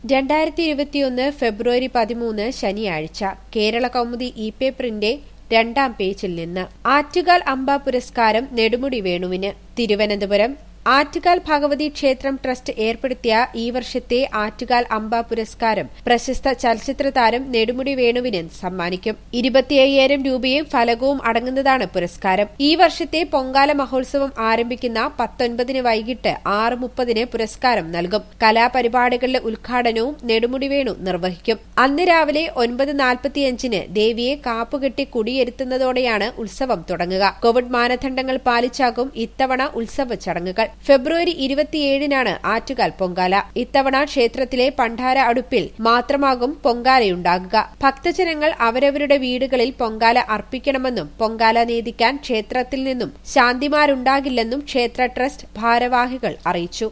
രണ്ടായിരത്തി ഇരുപത്തിയൊന്ന് ഫെബ്രുവരി പതിമൂന്ന് ശനിയാഴ്ച കേരള കൗമുദി ഇ പേപ്പറിന്റെ രണ്ടാം പേജിൽ നിന്ന് ആറ്റുകാൽ അമ്പ പുരസ്കാരം നെടുമുടി വേണുവിന് തിരുവനന്തപുരം ആറ്റുകാൽ ഭഗവതി ക്ഷേത്രം ട്രസ്റ്റ് ഏർപ്പെടുത്തിയ ഈ വർഷത്തെ ആറ്റുകാൽ അമ്പ പുരസ്കാരം പ്രശസ്ത ചലച്ചിത്ര താരം നെടുമുടി വേണുവിന് സമ്മാനിക്കും ഇരുപത്തിയ്യായിരം രൂപയും ഫലകവും അടങ്ങുന്നതാണ് പുരസ്കാരം ഈ വർഷത്തെ പൊങ്കാല മഹോത്സവം ആരംഭിക്കുന്ന പത്തൊൻപതിന് വൈകിട്ട് ആറ് മുപ്പതിന് പുരസ്കാരം നൽകും കലാപരിപാടികളുടെ ഉദ്ഘാടനവും നെടുമുടി വേണു നിർവഹിക്കും അന്ന് രാവിലെ ഒൻപത് നാൽപ്പത്തിയഞ്ചിന് ദേവിയെ കാപ്പുകെട്ടി കുടിയിരുത്തുന്നതോടെയാണ് ഉത്സവം തുടങ്ങുക കോവിഡ് മാനദണ്ഡങ്ങൾ പാലിച്ചാകും ഇത്തവണ ഉത്സവ ചടങ്ങുകൾ ഫെബ്രുവരി ഇരുപത്തിയേഴിനാണ് ആറ്റുകാൽ പൊങ്കാല ഇത്തവണ ക്ഷേത്രത്തിലെ പണ്ടാര അടുപ്പിൽ മാത്രമാകും പൊങ്കാലയുണ്ടാകുക ഭക്തജനങ്ങൾ അവരവരുടെ വീടുകളിൽ പൊങ്കാല അർപ്പിക്കണമെന്നും പൊങ്കാല നീതിക്കാൻ ക്ഷേത്രത്തിൽ നിന്നും ശാന്തിമാരുണ്ടാകില്ലെന്നും ക്ഷേത്ര ട്രസ്റ്റ് ഭാരവാഹികൾ അറിയിച്ചു